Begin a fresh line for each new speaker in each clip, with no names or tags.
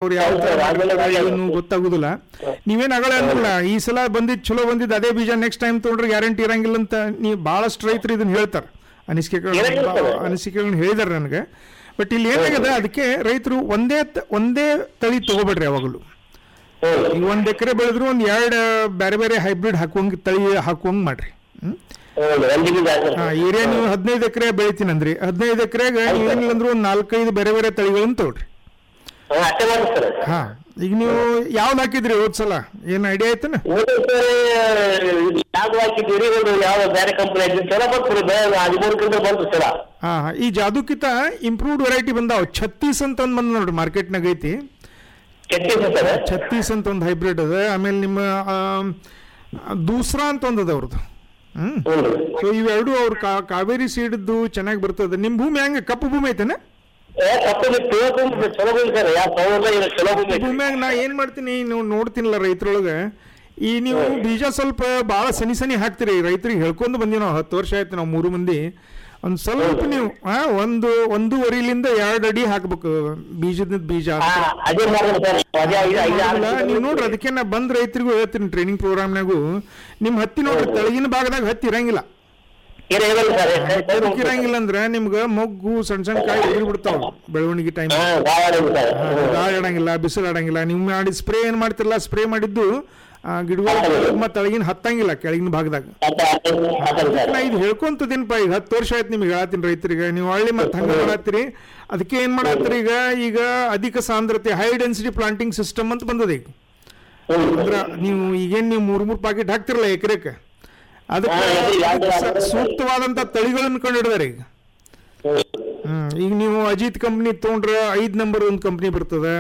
ಅವ್ರು ಯಾವ ತರ ಮಾಡಿರ್ತಾರೆ ಏನು ಗೊತ್ತಾಗುದಿಲ್ಲ ನೀವೇನ್ ಆಗಲ್ಲ ಅಂದ್ರಲ್ಲ ಈ ಸಲ ಬಂದಿದ್ ಚಲೋ ಬಂದಿದ್ದು ಅದೇ ಬೀಜ ನೆಕ್ಸ್ಟ್ ಟೈಮ್ ತೊಗೊಂಡ್ರೆ ಗ್ಯಾರಂಟಿ ಇರಂಗಿಲ್ಲ ಅಂತ ನೀವು ಬಹಳಷ್ಟು ರೈತರು ಇದನ್ನ ಹೇಳ್ತಾರೆ ಅನಿಸಿಕೆಗಳು ಅನಿಸಿಕೆಗಳನ್ನ ಹೇಳಿದಾರೆ ನನಗೆ ಬಟ್ ಇಲ್ಲಿ ಏನಾಗಿದೆ ಅದಕ್ಕೆ ರೈತರು ಒಂದೇ ತ- ಒಂದೇ ತಳಿ ತಗೋಬೇಡ್ರಿ ಯಾವಾಗಲೂ ಈಗ ಒಂದ್ ಎಕರೆ ಬೆಳೆದ್ರು ಒಂದ್ ಎರಡು ಬೇರೆ ಬೇರೆ ಹೈಬ್ರಿಡ್ ಹಾಕುವಂಗ್ ತಳಿ ಹಾಕುವಂಗ್ ಮಾಡ್ರಿ ಹ್ಮ್ ಹಾ, ಏರಿಯಾ ನೀವು ಹದಿನೈದು ಎಕರೆ ಬೆಳಿತೀನಿ ಅಂದ್ರಿ ಹದಿನೈದು ಎಕರೆಗೆ ಏನಿಲ್ಲ ಅಂದ್ರೂ ಒಂದು ನಾಲ್ಕೈದು ಬೇರೆ ಬೇರೆ ತಳಿಗಳನ್ನ ತಗೊಳ್ರಿ
ಅಷ್ಟೇ ಮಾಡಿ ಸರ್
ಹಾ ಈಗ ನೀವು ಯಾವ್ದು ಹಾಕಿದ್ರಿ ಹೋದ್ ಸಲ ಏನ್ ಐಡಿಯಾ ಐತನ
ಯಾವ್ದು ಹಾಕಿದ್ದೀರಿ ಒಂದು ಯಾವ ಬೇರೆ ಕಂಪನಿ ಹಾಕಿದ್ರಿ ಚಲೋ ಬಂತು ಹದಿಮೂರು ಕ್ವಿಂಟಲ್ ಬಂತು ಸರ
ಹಾ ಹಾ. ಈ ಜಾದುಕಿತ ಇಂಪ್ರೂವ್ಡ್ ವೆರೈಟಿ ಬಂದಾವ ಛತ್ತೀಸ್ ಅಂತ ಒಂದ್ ಬಂದ್ ನೋಡ್ರಿ ಮಾರ್ಕೆಟ್ನಾಗ ಐತಿ ಛತ್ತೀಸ್ ಅಂತ ಒಂದು ಹೈಬ್ರಿಡ್ ಅದ ಆಮೇಲೆ ನಿಮ್ಮ ಆಮ್, ದೂಸ್ರಾ ಅಂತ ಒಂದ್ ಅದ ಅವ್ರದ್ದು ಹ್ಮ್ ಸೊ ಇವೆರಡು ಅವ್ರ ಕಾ- ಕಾವೇರಿ ಸೀಡ್ದು ಚೆನ್ನಾಗಿ ಬರ್ತದೆ ನಿಮ್ ಭೂಮಿ ಹೆಂಗ ಕಪ್ಪು ಭೂಮಿ ಐತೆನ
ಏ ತಪ್ಪು ಚಲೋ ಬಂದು ಸರ್ ಯಾವ ಸೌಲಭ್ಯ ಇಲ್ಲ ಚಲೋ ಬಂದು
ಭೂಮಿಯಾಗ ನಾ ಏನ್ ಮಾಡ್ತೀನಿ ನೀವು ನೋಡ್ತೀನಲ್ಲ ರೈತರೊಳಗ ಈ ನೀವು ಬೀಜ ಸ್ವಲ್ಪ ಭಾಳ ಸನಿ ಸನಿ ಹಾಕ್ತಿರಿ ರೈತರಿಗೆ ಹೇಳ್ಕೊಂಡು ಬಂದೀವಿ ನಾವು ಹತ್ತು ವರ್ಷ ಆಯ್ತು ನಾವು ಮೂರು ಮಂದಿ ಒಂದ್ ಸ್ವಲ್ಪ ನೀವು ಆ ಒಂದು ಒಂದೂವರೆಲಿಂದ ಎರಡು ಅಡಿ ಹಾಕ್ಬೇಕು ಬೀಜದ ಬೀಜ
ಅದೇ ಮಾಡೋದು ಸರ್ ಅದೇ ಐದು ಐದು ಆರು
ಅಲ್ಲ, ನೀವು ನೋಡ್ರಿ ಅದಕ್ಕೆ ನಾ ಬಂದ್ ರೈತರಿಗೂ ಹೇಳ್ತೀನಿ ಟ್ರೈನಿಂಗ್ ಪ್ರೋಗ್ರಾಮ್ನಾಗು ನಿಮ್ ಹತ್ತಿ ನೋಡ್ರಿ ತೆಳಗಿನ ಭಾಗದಾಗ ಹತ್ತಿ ಇರಂಗಿಲ್ಲ ಅದಕ್ಕೆ ಇರಂಗಿಲ್ಲ ಅಂದ್ರೆ ನಿಮ್ಗ ಮೊಗ್ಗು ಸಣ್ಣ ಸಣ್ಣ ಕಾಯಿ ಉದುರಿ ಬಿಡ್ತಾವ ಬೆಳವಣಿಗೆ ಟೈಮ್ ಗಾಳಿ ಆಡಂಗಿಲ್ಲ ಬಿಸಿಲು ಆಡಂಗಿಲ್ಲ ನೀವು ಮಾಡಿ ಸ್ಪ್ರೇ ಏನ್ ಮಾಡ್ತಿರಲ್ಲ ಸ್ಪ್ರೇ ಮಾಡಿದ್ದು ಆ, ಗಿಡಗಳು ಮತ್ತೆ ತೆಳಗಿನ ಹತ್ತಂಗಿಲ್ಲ ಕೆಳಗಿನ ಭಾಗದಾಗ ನಾ ಇದು ಹೇಳ್ಕೊಂತದೇನಪ್ಪ ಈಗ ಹತ್ತು ವರ್ಷ ಆಯ್ತು ನಿಮ್ಗೆ ಹೇಳತ್ತೀನಿ ರೈತರಿಗೆ ನೀವು ಹಳ್ಳಿ ಮತ್ತೆ ಹಂಗ ಮಾಡತ್ತೀರಿ ಅದಕ್ಕೆ ಏನ್ ಮಾಡತ್ತೀರಿ ಈಗ ಈಗ ಅಧಿಕ ಸಾಂದ್ರತೆ ಹೈ ಡೆನ್ಸಿಟಿ ಪ್ಲಾಂಟಿಂಗ್ ಸಿಸ್ಟಮ್ ಅಂತ ಬಂದದ ಈಗ ಅಂದ್ರ ನೀವು ಈಗೇನ್ ನೀವು ಮೂರ್ ಮೂರ್ ಪಾಕೆಟ್ ಹಾಕ್ತಿರಲ್ಲ ಎಕರೆಕ್ಕೆ ಅದಕ್ಕೆ ಅದಕ್ಕೆ ಸ- ಸೂಕ್ತವಾದಂತ ತಳಿಗಳನ್ನು ಕಂಡು ಹಿಡಿದಾರೆ ಈಗ ಹ್ಮ್ ಈಗ ನೀವು ಅಜಿತ್ ಕಂಪ್ನಿ ತೊಗೊಂಡ್ರೆ ಐದ್ ನಂಬರ್ ಒಂದು ಕಂಪ್ನಿ ಬರ್ತದೆ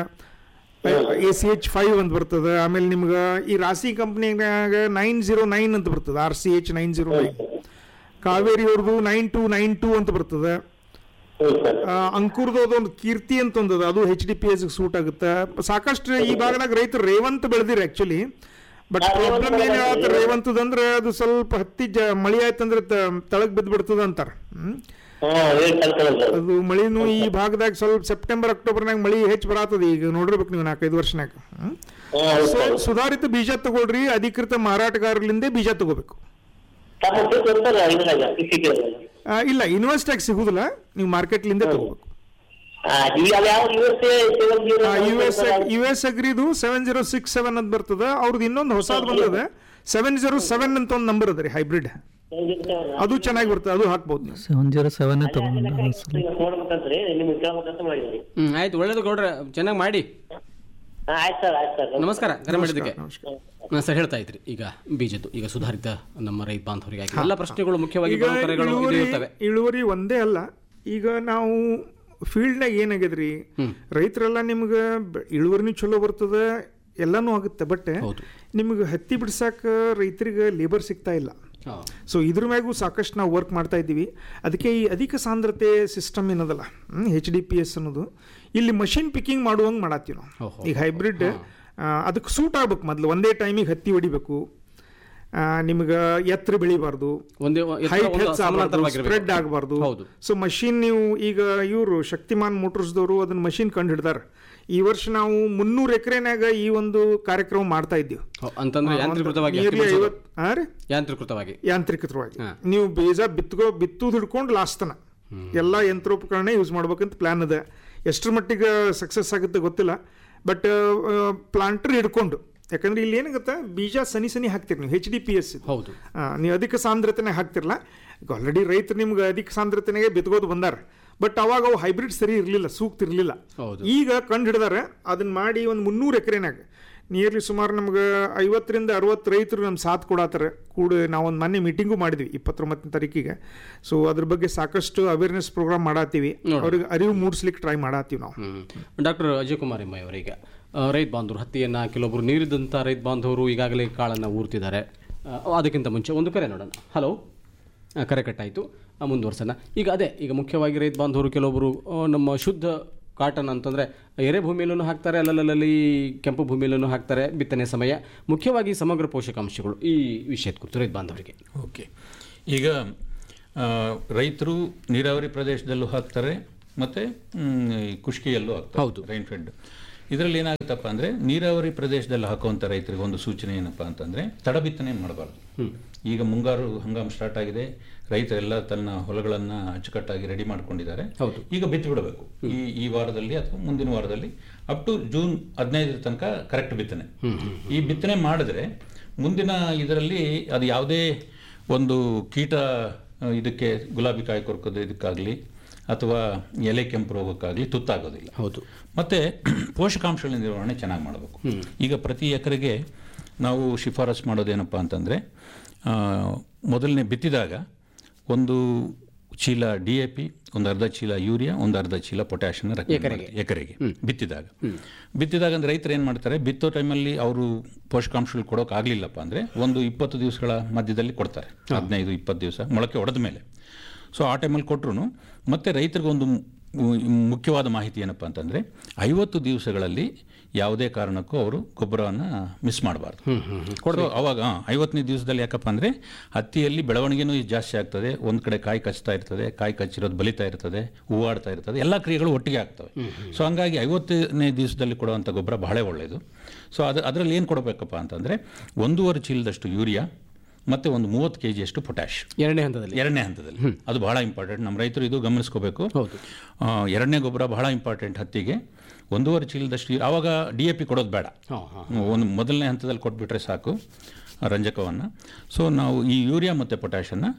ಎ ಸಿ ಎಚ್ ಫೈವ್ ಅಂತ ಬರ್ತದೆ ಆಮೇಲೆ ನಿಮ್ಗೆ ಈ ರಾಸಿ ಕಂಪ್ನಿಯಾಗ ನೈನ್ ಜೀರೋ ನೈನ್ ಅಂತ ಬರ್ತದೆ R C H nine zero nine Kaveri ಅವ್ರದ್ದು ನೈನ್ ಟು ನೈನ್ ಟು ಅಂತ ಬರ್ತದೆ ಆ, ಅಂಕುರ್ದು ಒಂದು ಕೀರ್ತಿ ಅಂತ ಒಂದದ ಅದು H D P S suit ಆಗುತ್ತೆ ಸಾಕಷ್ಟು ಈ ಭಾಗದಾಗ ರೈತರು ರೇವಂತ್ ಬೆಳೆದಿರಿ ಆಕ್ಚುಲಿ ಬಟ್ ಪ್ರಾಬ್ಲಮ್ ಏನ್ ಹೇಳತ್ತ ರೇವಂತದ ಅಂದ್ರೆ ಅದು ಸ್ವಲ್ಪ ಹತ್ತಿ ಜ ಮಳಿ ಆಯ್ತಂದ್ರೆ ತಳಗ್ ಬಿದ್ದು ಬಿಡ್ತದ ಅಂತಾರ ಹ್ಮ್ ಅದು ಮಳಿನೂ ಈ ಭಾಗದಾಗ ಸ್ವಲ್ಪ ಸೆಪ್ಟೆಂಬರ್ ಅಕ್ಟೋಬರ್ನಾಗ ಮಳಿ ಹೆಚ್ಚು ಬರತ್ತದ ಈಗ ನೋಡಿರ್ಬೇಕು ನೀವು ನಾಲ್ಕೈದು ವರ್ಷನಾಗ ಹ್ಮ್? ಸೊ ಸುಧಾರಿತ ಬೀಜ ತಗೊಳ್ರಿ ಅಧಿಕೃತ ಮಾರಾಟಗಾರರಿಂದ ಬೀಜ ತಗೋಬೇಕು ಆ, ಇಲ್ಲ ಇನ್ವೆಸ್ಟಾಗಿ ಸಿಗುದಿಲ್ಲ ನೀವು ಮಾರ್ಕೆಟ್ಲಿಂದ ತಗೋಬೇಕು ಯು ಎಸ್ ಯು ಎಸ್ ಅಗ್ರಿದು ಸೆವೆನ್ ಜೀರೋ ಸಿಕ್ಸ್ ಸೆವೆನ್ ಅಂತ ಬರ್ತದ ಅವ್ರದ್ದು ಇನ್ನೊಂದು ಹೊಸದು ಬಂದದ ಸೆವೆನ್ ಜೀರೋ ಸೆವೆನ್ ಅಂತ ಒಂದು ನಂಬರ್ ಅದ ರೀ ಹೈಬ್ರಿಡ್ ಅದು ಚೆನ್ನಾಗಿ ಬರ್ತದೆ ಅದು ಹಾಕ್ಬೋದು ನೀವು
ಸೆವೆನ್ ಜೀರೋ ಸೆವೆನ್ ತಗೊಂಡು
ನೋಡ್ಬೇಕಂತ್ರಿ ನಿಮ್ಗೆ ಕೇಳ್ಬೇಕಂತ ಮಾಡಿದ್ರಿ
ಹ್ಮ್ ಆಯ್ತು ಒಳ್ಳೇದು ಗೌಡ್ರ ಚೆನ್ನಾಗಿ ಮಾಡಿ
ಆಯ್ತು ಸರ್ ಆಯ್ತು ಸರ್
ನಮಸ್ಕಾರ ಕರೆ ಮಾಡಿದ್ದಕ್ಕೆ ಹಾ, ಸರ್ ಹೇಳ್ತಾ ಇದ್ರಿ ಈಗ ಬೀಜದ್ದು ಈಗ ಸುಧಾರಿತ ನಮ್ಮ ರೈತ ಬಾಂಧವರಿಗಾಗಿ ಎಲ್ಲ ಪ್ರಶ್ನೆಗಳು ಮುಖ್ಯವಾಗಿ
ಈಗ
ಬರೋ ಕರೆಗಳು ಇದು
ಇಳುವರಿ
ಇರ್ತವೆ
ಇಳುವರಿ ಒಂದೇ ಅಲ್ಲ ಈಗ ನಾವು ಫೀಲ್ಡ್ನಾಗ ಏನಾಗ್ಯದ್ರಿ ರೈತರೆಲ್ಲ ನಿಮ್ಗೆ ಬೆ- ಇಳುವರಿನೂ ಚಲೋ ಬರ್ತದೆ ಎಲ್ಲನೂ ಆಗುತ್ತೆ ಬಟ್ ನಿಮ್ಗೆ ಹತ್ತಿ ಬಿಡ್ಸಾಕ ರೈತರಿಗೆ ಲೇಬರ್ ಸಿಗ್ತಾ ಇಲ್ಲ ಸೊ ಇದ್ರ ಮ್ಯಾಗೂ ಸಾಕಷ್ಟು ನಾವು ವರ್ಕ್ ಮಾಡ್ತಾ ಇದ್ದೀವಿ ಅದಕ್ಕೆ ಈ ಅಧಿಕ ಸಾಂದ್ರತೆ ಸಿಸ್ಟಮ್ ಏನದಲ್ಲ ಹೆಚ್ ಡಿ ಪಿ ಎಸ್ ಅನ್ನೋದು ಇಲ್ಲಿ ಮಷಿನ್ ಪಿಕ್ಕಿಂಗ್ ಮಾಡುವಂಗೆ ಮಾಡತ್ತೀವಿ ನಾವು ಈಗ ಹೈಬ್ರಿಡ್ ಅದಕ್ಕೆ ಸೂಟ್ ಆಗ್ಬೇಕು ಮೊದಲು ಒಂದೇ ಟೈಮಿಗೆ ಹತ್ತಿ ಹೊಡಿಬೇಕು ನಿಮ್ಗೆ ಎತ್ತರ ಬೆಳಿಬಾರ್ದು
ಒಂದೇ ಎತ್ತರ
ಹೈಟ್
ಒಂದು ಸಮಾನಾಂತರವಾಗಿರ್ಬೇಕು.
ಸ್ಪ್ರೆಡ್ ಆಗಬಾರ್ದು
ಹೌದು.
ಸೊ ಮಷಿನ್ ನೀವು ಈಗ ಇವರು ಶಕ್ತಿಮಾನ್ ಮೋಟರ್ಸ್ದವರು ಅದನ್ನ ಮಷಿನ್ ಕಂಡು ಹಿಡ್ದಾರ ಈ ವರ್ಷ ನಾವು ಮುನ್ನೂರು ಎಕರೆನಾಗ ಈ ಒಂದು ಕಾರ್ಯಕ್ರಮ ಮಾಡ್ತಾ ಇದ್ದೀವಿ
ಹೌ- ಅಂತಂದ್ರೆ
ಆ, ಒಂದು
ಯಾಂತ್ರೀಕೃತವಾಗಿ
nearly
ಹತ್ತಿ ಬಿಡಿಸೋದು.
ಐವತ್ತು- ಹಾ ರೀ?
ಯಾಂತ್ರೀಕೃತವಾಗಿ
ಯಾಂತ್ರಿಕವಾಗಿ ನೀವು ಬೀಜ ಬಿತ್ಕೋ ಬಿತ್ತುದು ಹಿಡ್ಕೊಂಡು ಲಾಸ್ಟ್ ತನ ಎಲ್ಲ ಯಂತ್ರೋಪಕರಣ ಯೂಸ್ ಮಾಡ್ಬೇಕಂತ ಪ್ಲಾನ್ ಅದ ಎಷ್ಟರ ಮಟ್ಟಿಗೆ ಸಕ್ಸಸ್ ಆಗುತ್ತೆ ಗೊತ್ತಿಲ್ಲ ಬಟ್ ಪ್ಲಾಂಟರ್ ಹಿಡ್ಕೊಂಡು ಯಾಕಂದ್ರೆ ಇಲ್ಲಿ ಏನಾಗುತ್ತೆ ಬೀಜ ಸನಿ ಸನಿ ಹಾಕ್ತೀರಿ ನೀವು ಹೆಚ್ ಡಿ ಪಿ ಎಸ್
ಹೌದು
ನೀವು ಅಧಿಕ ಸಾಂದ್ರತೆನೇ ಹಾಕ್ತಿರಲ್ಲ ಈಗ ಆಲ್ರೆಡಿ ರೈತರು ನಿಮ್ಗೆ ಅಧಿಕ ಸಾಂದ್ರತೆನಾಗೆ ಬಿತ್ಕೋದು ಬಂದಾರ ಬಟ್ ಅವಾಗ ಅವು ಹೈಬ್ರಿಡ್ ಸರಿ ಇರಲಿಲ್ಲ ಸೂಕ್ತ ಇರಲಿಲ್ಲ
ಹೌದು
ಈಗ ಕಂಡು ಹಿಡ್ದಾರ ಅದನ್ನ ಮಾಡಿ ಒಂದು ಮುನ್ನೂರು ಎಕರೆನಾಗ ನಿಯರ್ಲಿ ಸುಮಾರು ನಮ್ಗೆ ಐವತ್ತರಿಂದ ಅರವತ್ತು ರೈತರು ನಮ್ಮ ಸಾಥ್ ಕೊಡಾತಾರೆ ಕೂಡ ನಾವೊಂದು ಮೊನ್ನೆ ಮೀಟಿಂಗು ಮಾಡಿದ್ವಿ ಇಪ್ಪತ್ತೊಂಬತ್ತನೇ ತಾರೀಕಿಗೆ ಸೊ ಅದ್ರ ಬಗ್ಗೆ ಸಾಕಷ್ಟು ಅವೇರ್ನೆಸ್ ಪ್ರೋಗ್ರಾಮ್ ಮಾಡತ್ತೀವಿ ಅವ್ರಿಗೆ ಅರಿವು ಮೂಡಿಸ್ಲಿಕ್ಕೆ ಟ್ರೈ ಮಾಡತ್ತೀವಿ ನಾವು
ಡಾಕ್ಟರ್ ಅಜಯ್ ಕುಮಾರ್ ಎಮ್ಮ ಅವರೀಗ ಆ, ರೈತ ಬಾಂಧವರು ಹತ್ತಿಯನ್ನು ಕೆಲವೊಬ್ಬರು ನೀರಿದ್ದಂಥ ರೈತ ಬಾಂಧವರು ಈಗಾಗಲೇ ಕಾಳನ್ನು ಊರ್ತಿದ್ದಾರೆ ಆ, ಅದಕ್ಕಿಂತ ಮುಂಚೆ ಒಂದು ಕರೆ ನೋಡೋಣ ಹಲೋ ಆ, ಕರೆ ಕಟ್ಟಾಯಿತು ಮುಂದುವರ್ಸೋಣ ಈಗ ಅದೇ ಈಗ ಮುಖ್ಯವಾಗಿ ರೈತ ಬಾಂಧವರು ಕೆಲವೊಬ್ಬರು ಆ, ನಮ್ಮ ಶುದ್ಧ ಕಾಟನ್ ಅಂತಂದರೆ ಎರೆ ಭೂಮಿಯಲ್ಲೂ ಹಾಕ್ತಾರೆ ಅಲ್ಲಲ್ಲಿ ಕೆಂಪು ಭೂಮಿಯಲ್ಲೂ ಹಾಕ್ತಾರೆ ಬಿತ್ತನೆ ಸಮಯ ಮುಖ್ಯವಾಗಿ ಸಮಗ್ರ ಪೋಷಕಾಂಶಗಳು ಈ ವಿಷಯದ ಕುರಿತು ರೈತ ಬಾಂಧವರಿಗೆ
ಓಕೆ ಈಗ ಆ, ರೈತರು ನೀರಾವರಿ ಪ್ರದೇಶದಲ್ಲೂ ಹಾಕ್ತಾರೆ ಮತ್ತು ಕುಷ್ಕಿಯಲ್ಲೂ ಹಾಕ್ತಾರೆ
ಹೌದು
ರೈನ್ ಫೆಡ್ ಇದರಲ್ಲಿ ಏನಾಗುತ್ತಪ್ಪ ಅಂದ್ರೆ ನೀರಾವರಿ ಪ್ರದೇಶದಲ್ಲಿ ಹಾಕುವಂತ ರೈತರಿಗೆ ಒಂದು ಸೂಚನೆ ಏನಪ್ಪಾ ಅಂತಂದ್ರೆ ತಡ ಬಿತ್ತನೆ ಮಾಡಬಾರ್ದು ಈಗ ಮುಂಗಾರು ಹಂಗಾಮ ಸ್ಟಾರ್ಟ್ ಆಗಿದೆ ರೈತರೆಲ್ಲ ತನ್ನ ಹೊಲಗಳನ್ನ ಅಚ್ಚುಕಟ್ಟಾಗಿ ರೆಡಿ ಮಾಡ್ಕೊಂಡಿದ್ದಾರೆ
ಹೌದು.
ಈಗ ಬಿತ್ತು ಬಿಡಬೇಕು ಈ ಈ ವಾರದಲ್ಲಿ ಅಥವಾ ಮುಂದಿನ ವಾರದಲ್ಲಿ ಅಪ್ ಟು ಜೂನ್ ಹದಿನೈದರ ತನಕ ಕರೆಕ್ಟ್ ಬಿತ್ತನೆ ಈ ಬಿತ್ತನೆ ಮಾಡಿದ್ರೆ ಮುಂದಿನ ಇದರಲ್ಲಿ ಅದು ಯಾವುದೇ ಒಂದು ಕೀಟ ಆ, ಇದಕ್ಕೆ ಗುಲಾಬಿ ಕಾಯಿ ಕೊರಕೋದು ಇದಕ್ಕಾಗಲಿ ಅಥವಾ ಎಲೆ ಕೆಂಪು ರೋಗಕ್ಕಾಗಲಿ ತುತ್ತಾಗೋದಿಲ್ಲ
ಹೌದು
ಮತ್ತೆ ಪೋಷಕಾಂಶಗಳ ನಿರ್ವಹಣೆ ಚೆನ್ನಾಗಿ ಮಾಡಬೇಕು ಈಗ ಪ್ರತಿ ಎಕರೆಗೆ ನಾವು ಶಿಫಾರಸು ಮಾಡೋದೇನಪ್ಪ ಅಂತಂದರೆ ಮೊದಲನೇ ಬಿತ್ತಿದಾಗ ಒಂದು ಚೀಲ ಡಿ ಎ ಪಿ ಒಂದು ಅರ್ಧ ಚೀಲ ಯೂರಿಯಾ ಒಂದು ಅರ್ಧ ಚೀಲ ಪೊಟ್ಯಾಷಿಯಂ ಎಕರೆಗೆ ಬಿತ್ತಿದಾಗ ಬಿತ್ತಿದಾಗ ಅಂದ್ರೆ ರೈತರು ಏನು ಮಾಡ್ತಾರೆ ಬಿತ್ತೋ ಟೈಮಲ್ಲಿ ಅವರು ಪೋಷಕಾಂಶಗಳು ಕೊಡೋಕೆ ಆಗಲಿಲ್ಲಪ್ಪ ಅಂದರೆ ಒಂದು ಇಪ್ಪತ್ತು ದಿವಸಗಳ ಮಧ್ಯದಲ್ಲಿ ಕೊಡ್ತಾರೆ ಹದಿನೈದು ಇಪ್ಪತ್ತು ದಿವಸ ಮೊಳಕೆ ಹೊಡೆದ ಮೇಲೆ ಸೊ ಆ ಟೈಮಲ್ಲಿ ಕೊಟ್ಟರು ಮತ್ತೆ ರೈತರಿಗೆ ಒಂದು ಮು- ಮುಖ್ಯವಾದ ಮಾಹಿತಿ ಏನಪ್ಪ ಅಂತಂದರೆ ಐವತ್ತು ದಿವಸಗಳಲ್ಲಿ ಯಾವುದೇ ಕಾರಣಕ್ಕೂ ಅವರು ಗೊಬ್ಬರವನ್ನು ಮಿಸ್ ಮಾಡಬಾರ್ದು ಸೊ ಅವಾಗ ಹಾ, ಐವತ್ತನೇ ದಿವಸದಲ್ಲಿ ಯಾಕಪ್ಪ ಅಂದರೆ ಹತ್ತಿಯಲ್ಲಿ ಬೆಳವಣಿಗೆನೂ ಜಾಸ್ತಿ ಆಗ್ತದೆ ಒಂದು ಕಡೆ ಕಾಯಿ ಕಚ್ತಾ ಇರ್ತದೆ ಕಾಯಿ ಕಚ್ಚಿರೋದು ಬಲಿತಾ ಇರ್ತದೆ ಹೂವಾಡ್ತಾ ಇರ್ತದೆ ಎಲ್ಲ ಕ್ರಿಯೆಗಳು ಒಟ್ಟಿಗೆ ಆಗ್ತವೆ ಸೊ ಹಂಗಾಗಿ ಐವತ್ತನೇ ದಿವಸದಲ್ಲಿ ಕೊಡುವಂಥ ಗೊಬ್ಬರ ಬಹಳ ಒಳ್ಳೆಯದು ಸೊ ಅದು ಅದರಲ್ಲಿ ಏನು ಕೊಡಬೇಕಪ್ಪ ಅಂತಂದರೆ ಒಂದೂವರೆ ಚೀಲದಷ್ಟು ಯೂರಿಯಾ ಮತ್ತು ಒಂದು ಮೂವತ್ತು ಕೆ ಜಿಯಷ್ಟು ಪೊಟ್ಯಾಶ್
ಎರಡನೇ ಹಂತದಲ್ಲಿ
ಎರಡನೇ ಹಂತದಲ್ಲಿ ಅದು ಬಹಳ ಇಂಪಾರ್ಟೆಂಟ್ ನಮ್ಮ ರೈತರು ಇದು ಗಮನಿಸ್ಕೋಬೇಕು
ಹೌದು.
ಆ, ಎರಡನೇ ಗೊಬ್ಬರ ಬಹಳ ಇಂಪಾರ್ಟೆಂಟ್ ಹತ್ತಿಗೆ ಒಂದೂವರೆ ಚೀಲದಷ್ಟು ಆವಾಗ ಡಿ ಎ ಪಿ ಕೊಡೋದು ಬೇಡ
ಹಾಂ ಹಾಂ
ಒಂದು ಮೊದಲನೇ ಹಂತದಲ್ಲಿ ಕೊಟ್ಬಿಟ್ರೆ ಸಾಕು ಆ ರಂಜಕವನ್ನು ಸೊ ನಾವು ಈ ಯೂರಿಯಾ ಮತ್ತು ಪೊಟ್ಯಾಷನ್ನು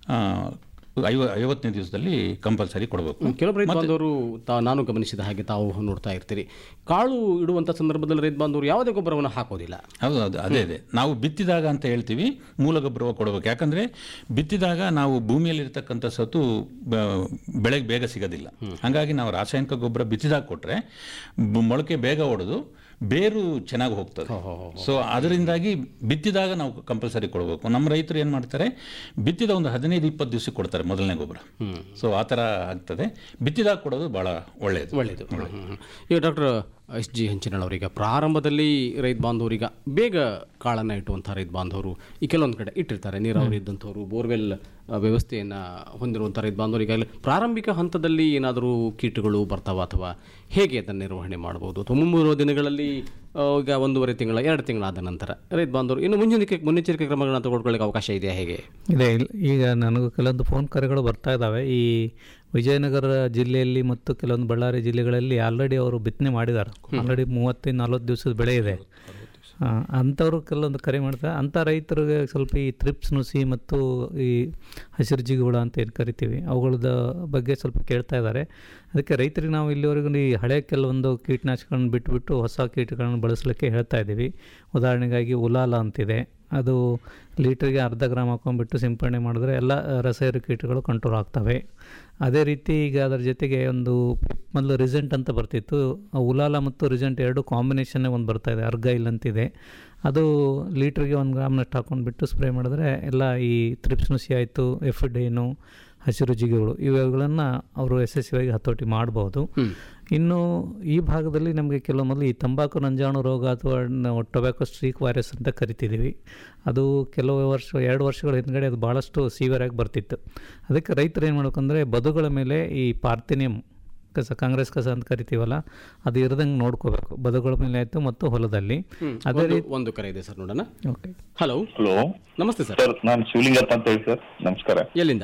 ಐವ ಐವತ್ತನೇ ದಿವಸದಲ್ಲಿ ಕಂಪಲ್ಸರಿ ಕೊಡಬೇಕು
ಕೆಲವು ರೈತ ಬಾಂಧವರು ತಾ ನಾನು ಗಮನಿಸಿದ ಹಾಗೆ ತಾವು ನೋಡ್ತಾ ಇರ್ತೀರಿ ಕಾಳು ಇಡುವಂಥ ಸಂದರ್ಭದಲ್ಲಿ ರೈತ ಬಾಂಧವರು ಯಾವುದೇ ಗೊಬ್ಬರವನ್ನು ಹಾಕೋದಿಲ್ಲ
ಹೌದು ಹೌದು ಅದೇ ಅದೇ ನಾವು ಬಿತ್ತಿದಾಗ ಅಂತ ಹೇಳ್ತೀವಿ ಮೂಲ ಗೊಬ್ಬರ ಕೊಡಬೇಕು ಯಾಕಂದರೆ ಬಿತ್ತಿದಾಗ ನಾವು ಭೂಮಿಯಲ್ಲಿರ್ತಕ್ಕಂಥ ಸತು ಬ- ಬೆಳೆಗೆ ಬೇಗ ಸಿಗೋದಿಲ್ಲ ಹಾಗಾಗಿ ನಾವು ರಾಸಾಯನಿಕ ಗೊಬ್ಬರ ಬಿತ್ತಿದಾಗ ಕೊಟ್ಟರೆ ಮೊಳಕೆ ಬೇಗ ಹೊಡೆದು ಬೇರು ಚೆನ್ನಾಗಿ ಹೋಗ್ತದೆ ಸೊ ಅದರಿಂದಾಗಿ ಬಿತ್ತಿದಾಗ ನಾವು ಕಂಪಲ್ಸರಿ ಕೊಡಬೇಕು ನಮ್ಮ ರೈತರು ಏನು ಮಾಡ್ತಾರೆ ಬಿತ್ತಿದ ಒಂದು ಹದಿನೈದು ಇಪ್ಪತ್ತು ದಿವಸಕ್ಕೆ ಕೊಡ್ತಾರೆ ಮೊದಲನೇ ಗೊಬ್ಬರ ಸೊ ಆ ಥರ ಆಗ್ತದೆ ಬಿತ್ತಿದಾಗ ಕೊಡೋದು ಭಾಳ ಒಳ್ಳೆಯದು
ಒಳ್ಳೆಯದು ಈಗ ಡಾಕ್ಟರ್ ಎಸ್ ಜಿ ಹೆಂಚಿನಳವರೀಗ ಪ್ರಾರಂಭದಲ್ಲಿ ರೈತ ಬಾಂಧವರೀಗ ಬೇಗ ಕಾಳನ್ನು ಇಟ್ಟುವಂಥ ರೈತ ಬಾಂಧವರು ಈ ಕೆಲವೊಂದು ಕಡೆ ಇಟ್ಟಿರ್ತಾರೆ ನೀರಾವರಿ ಇದ್ದಂಥವ್ರು ಬೋರ್ವೆಲ್ ವ್ಯವಸ್ಥೆಯನ್ನು ಹೊಂದಿರುವಂಥ ರೈತ ಬಾಂಧವರು ಈಗಾಗಲೇ ಪ್ರಾರಂಭಿಕ ಹಂತದಲ್ಲಿ ಏನಾದರೂ ಕೀಟಗಳು ಬರ್ತಾವ ಅಥವಾ ಹೇಗೆ ಅದನ್ನು ನಿರ್ವಹಣೆ ಮಾಡ್ಬೋದು ಅಥವಾ ಮುಂಬರುವ ದಿನಗಳಲ್ಲಿ ಆ, ಈಗ ಒಂದೂವರೆ ತಿಂಗಳ ಎರಡು ತಿಂಗಳಾದ ನಂತರ ರೈತ ಬಾಂಧವರು ಇನ್ನು ಮುನ್ನೆಚ್ಚರಿಕೆ ಮುನ್ನೆಚ್ಚರಿಕೆ ಕ್ರಮಗಳನ್ನು ತೆಗೆದುಕೊಳ್ಳಿಕ್ಕೆ ಅವಕಾಶ ಇದೆಯಾ ಹೇಗೆ
ಇದೆ ಇಲ್- ಈಗ ನನಗೂ ಕೆಲವೊಂದು ಫೋನ್ ಕರೆಗಳು ಬರ್ತಾ ಇದ್ದಾವೆ ಈ ವಿಜಯನಗರ ಜಿಲ್ಲೆಯಲ್ಲಿ ಮತ್ತು ಕೆಲವೊಂದು ಬಳ್ಳಾರಿ ಜಿಲ್ಲೆಗಳಲ್ಲಿ ಆಲ್ರೆಡಿ ಅವರು ಬಿತ್ತನೆ ಮಾಡಿದ್ದಾರೆ ಆಲ್ರೆಡಿ ಮೂವತ್ತೈದು ನಲ್ವತ್ತು ದಿವಸದ ಬೆಳೆ ಇದೆ ಆ, ಅಂಥವ್ರು ಕೆಲವೊಂದು ಕರೆ ಮಾಡ್ತಾರೆ ಅಂಥ ರೈತರಿಗೆ ಸ್ವಲ್ಪ ಈ ತ್ರಿಪ್ಸ್ ನುಸಿ ಮತ್ತು ಈ ಹಸಿರು ಜಿಗುಳ ಅಂತ ಏನು ಕರಿತೀವಿ ಅವುಗಳದ ಬಗ್ಗೆ ಸ್ವಲ್ಪ ಕೇಳ್ತಾ ಇದ್ದಾರೆ ಅದಕ್ಕೆ ರೈತರಿಗೆ ನಾವು ಇಲ್ಲಿವರೆಗೂ ಈ ಹಳೆ ಕೆಲವೊಂದು ಕೀಟನಾಶಕಗಳನ್ನು ಬಿಟ್ಟುಬಿಟ್ಟು ಹೊಸ ಕೀಟಗಳನ್ನು ಬಳಸಲಿಕ್ಕೆ ಹೇಳ್ತಾ ಇದ್ದೀವಿ ಉದಾಹರಣೆಗಾಗಿ ಉಲಾಲ ಅಂತಿದೆ ಅದು ಲೀಟ್ರಿಗೆ ಅರ್ಧ ಗ್ರಾಮ್ ಹಾಕೊಂಡ್ಬಿಟ್ಟು ಸಿಂಪಡಣೆ ಮಾಡಿದ್ರೆ ಎಲ್ಲ ರಸಾಯನ ಕೀಟಗಳು ಕಂಟ್ರೋಲ್ ಆಗ್ತವೆ ಅದೇ ರೀತಿ ಈಗ ಅದರ ಜೊತೆಗೆ ಒಂದು ಮೊದಲು ರಿಸೆಂಟ್ ಅಂತ ಬರ್ತಿತ್ತು ಆ ಉಲಾಲ ಮತ್ತು ರಿಸೆಂಟ್ ಎರಡು ಕಾಂಬಿನೇಷನ್ನೇ ಒಂದು ಬರ್ತಾ ಇದೆ ಅರ್ಗೈಲ್ ಅಂತಿದೆ ಅದು ಲೀಟ್ರಿಗೆ ಒಂದು ಗ್ರಾಮ್ನಷ್ಟು ಹಾಕೊಂಡ್ಬಿಟ್ಟು ಸ್ಪ್ರೇ ಮಾಡಿದ್ರೆ ಎಲ್ಲ ಈ ತ್ರಿಪ್ಸ್ ನುಸಿ ಆಯಿತು ಎಫಿಡೇನು ಹಸಿರು ಜಿಗಿಗಳು ಇವುಗಳನ್ನು ಅವರು ಯಶಸ್ವಿಯಾಗಿ ಹತೋಟಿ ಮಾಡ್ಬೋದು ಇನ್ನು ಈ ಭಾಗದಲ್ಲಿ ನಮಗೆ ಕೆಲವು ಮೊದಲು ಈ ತಂಬಾಕು ನಂಜಾಣು ರೋಗ ಅಥವಾ ಟೊಬ್ಯಾಕೊ ಸ್ಟ್ರೀಕ್ ವೈರಸ್ ಅಂತ ಕರಿತಿದ್ದೀವಿ ಅದು ಕೆಲವು ವರ್ಷ ಎರಡು ವರ್ಷಗಳ ಹಿಂದ್ಗಡೆ ಅದು ಭಾಳಷ್ಟು ಸೀವಿಯರ್ ಆಗಿ ಬರ್ತಿತ್ತು ಅದಕ್ಕೆ ರೈತರು ಏನು ಮಾಡ್ಬೇಕಂದ್ರೆ ಬದುಗಳ ಮೇಲೆ ಈ ಪಾರ್ಥಿನಿಯಂ ಕಸ ಕಾಂಗ್ರೆಸ್ ಕಸ ಅಂತ ಕರಿತೀವಲ್ಲ ಅದು ಇರದಂಗೆ ನೋಡ್ಕೋಬೇಕು ಬದುಗಳ ಮೇಲೆ ಆಯಿತು ಮತ್ತು ಹೊಲದಲ್ಲಿ ಅದೇ
ಒಂದು-
ರೀತಿ
ಒಂದು ಕರೆ ಇದೆ ಸರ್ ನೋಡೋಣ
ಓಕೆ
ಹಲೋ
ಹಲೋ
ನಮಸ್ತೆ ಸರ್
ಸರ್ ನಾನು ಶಿವಲಿಂಗಪ್ಪ ಅಂತ ಹೇಳಿ ಸರ್ ನಮಸ್ಕಾರ
ಎಲ್ಲಿಂದ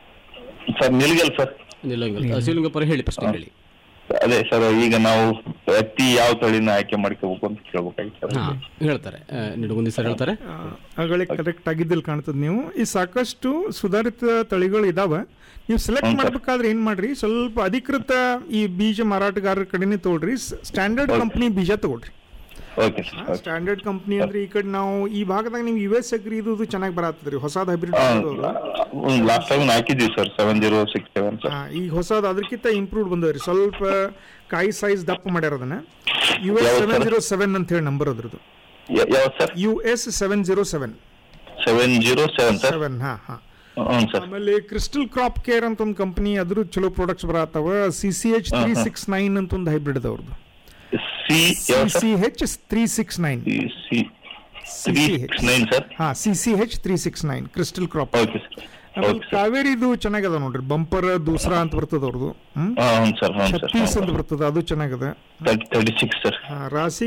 ಸರ್ ನಿಲ್ಗಲ್ ಸರ್
ನಿಲ್ಲಂಗಿಲ್ಲ ಶಿವಲಿಂಗಪ್ಪರ ಹೇಳಿ ಪ್ರಶ್ನೆ ಹೇಳಿ
ಅದೇ ಸರ್ ಈಗ ನಾವು ಹತ್ತಿ ಯಾವ ತಳಿನ ಆಯ್ಕೆ ಮಾಡ್ಕೋಬೇಕು ಅಂತ ಕೇಳ್ಬೇಕಾಗಿತ್ತು ಸರ್
ಹಾಂ ಹೇಳ್ತಾರೆ ಆ, ನಿಡುಗುಂದಿ ಸರ್ ಹೇಳ್ತಾರೆ
ಆಗಲೇ ಕರೆಕ್ಟ್ ಆಗಿದ್ದಲ್ಲಿ ಕಾಣ್ತದೆ ನೀವು ಈ ಸಾಕಷ್ಟು ಸುಧಾರಿತ ತಳಿಗಳು ಇದಾವೆ ನೀವು ಸೆಲೆಕ್ಟ್ ಮಾಡ್ಬೇಕಾದ್ರೆ ಏನು ಮಾಡ್ರಿ ಸ್ವಲ್ಪ ಅಧಿಕೃತ ಈ ಬೀಜ ಮಾರಾಟಗಾರರ ಕಡೆನೇ ತಗೊಳ್ರಿ ಸ್ಟ್ಯಾಂಡರ್ಡ್ ಕಂಪ್ನಿ ಬೀಜ ತಗೊಳ್ರಿ
ಓಕೆ ಸರ್
ಸ್ಟ್ಯಾಂಡರ್ಡ್ ಕಂಪ್ನಿ ಅಂದ್ರೆ ಈ ಕಡೆ ನಾವು ಈ ಭಾಗದಾಗ ನೀವು ಯು ಎಸ್ ಅಗ್ರಿ ಇದು ಚೆನ್ನಾಗಿ ಬರತ್ತದ್ರಿ ಹೊಸದ ಹೈಬ್ರಿಡ್
ಲಾಸ್ಟ್ ಟೈಮ್ ಹಾಕಿದ್ವಿ sir seven zero six seven sir
ಈಗ ಹೊಸದು ಅದಕ್ಕಿಂತ ಇಂಪ್ರೂವ್ ಬಂದವ್ರಿ ಸ್ವಲ್ಪ ಕಾಯಿ ಸೈಜ್ ದಪ್ಪ ಮಾಡ್ಯಾರ ಅದನ್ನ ಯು ಎಸ್
ಯಾವ್ದು
ಸೆವೆನ್
sir?
ಜೀರೋ ಸೆವೆನ್ ಅಂತ ಹೇಳಿ ನಂಬರ್ ಅದ್ರದ್ದು
ಯಾವ sir
U S seven zero seven
seven zero seven sir
seven ಹಾ ಹಾ
ಹ್ಞೂ ಸರ್
ಆಮೇಲೆ ಕ್ರಿಸ್ಟಲ್ ಕ್ರಾಪ್ ಕೇರ್ ಅಂತ ಒಂದು ಕಂಪನಿ ಅದ್ರ ಚಲೋ ಪ್ರಾಡಕ್ಟ್ಸ್ ಬರತ್ತವ C C H three six nine ಅಂತ ಒಂದು ಹೈಬ್ರಿಡ್ ಅದಾವ್ರದ್ದು
ಸಿ ಯಾವ
C
sir
C H three six nine
C three six nine sir
ಹಾ C C H three six nine crystal crop
okay sir
ಆಮೇಲೆ ಕಾವೇರಿದು ಚೆನ್ನಾಗದ ನೋಡ್ರಿ bumper ದೂಸರಾ ಅಂತ ಬರ್ತದ ಅವ್ರದ್ದು ಹ್ಮ್
ಹಾ ಹ್ಞೂ ಸರ್ ಹ್ಞೂ ಸರ್
ಛತ್ತೀಸ್ ಅಂತ ಬರ್ತದ ಅದು ಚೆನ್ನಾಗದ
ತರ್ಟಿ ಸಿಕ್ಸ್ ಸರ್
ಆ, ರಾಸಿ